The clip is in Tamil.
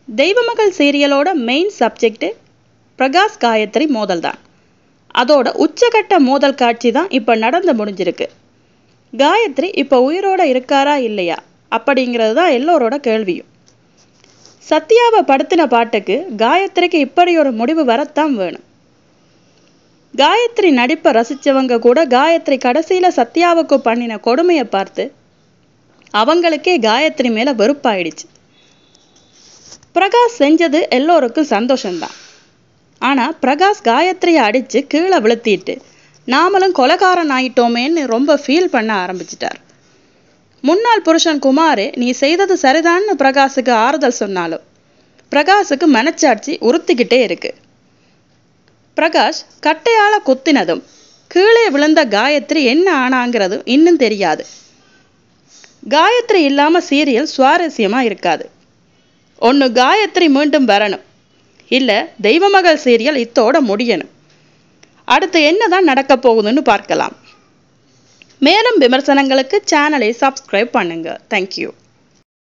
தெய்வமகள் சீரியலோட மெயின் சப்ஜெக்ட் பிரகாஷ் காயத்ரி மோதல் தான் அதோட உச்சகட்ட மோதல் காட்சி தான் இப்போ நடந்து முடிஞ்சிருக்கு காயத்ரி இப்போ உயிரோட இருக்காரா இல்லையா அப்படிங்கிறது தான் எல்லோரோட கேள்வியும் சத்யாவை படுத்தின பாட்டுக்கு காயத்ரிக்கு இப்படி ஒரு முடிவு வரத்தான் வேணும் காயத்ரி நடிப்பை ரசிச்சவங்க கூட காயத்ரி கடைசியில சத்யாவுக்கு பண்ணின கொடுமையை பார்த்து அவங்களுக்கே காயத்ரி மேல வெறுப்பாயிடுச்சு பிரகாஷ் செஞ்சது எல்லோருக்கும் சந்தோஷம்தான் ஆனா பிரகாஷ் காயத்ரியை அடிச்சு கீழே விழுத்திட்டு நாமளும் கொலகாரன் ஆயிட்டோமேன்னு ரொம்ப ஃபீல் பண்ண ஆரம்பிச்சிட்டார் முன்னாள் புருஷன் குமாரே நீ செய்தது சரிதான்னு பிரகாஷுக்கு ஆறுதல் சொன்னாலும் பிரகாஷுக்கு மனச்சாட்சி உறுத்திக்கிட்டே இருக்கு பிரகாஷ் கட்டையால குத்தினதும் கீழே விழுந்த காயத்ரி என்ன ஆனாங்கிறதும் இன்னும் தெரியாது காயத்ரி இல்லாம சீரியல் சுவாரஸ்யமா இருக்காது ஒன்று காயத்ரி மீண்டும் வரணும் இல்லை தெய்வமகள் சீரியல் இத்தோட முடியணும் அடுத்து என்னதான் நடக்க போகுதுன்னு பார்க்கலாம் மேலும் விமர்சனங்களுக்கு சேனலை சப்ஸ்கிரைப் பண்ணுங்க தேங்க்யூ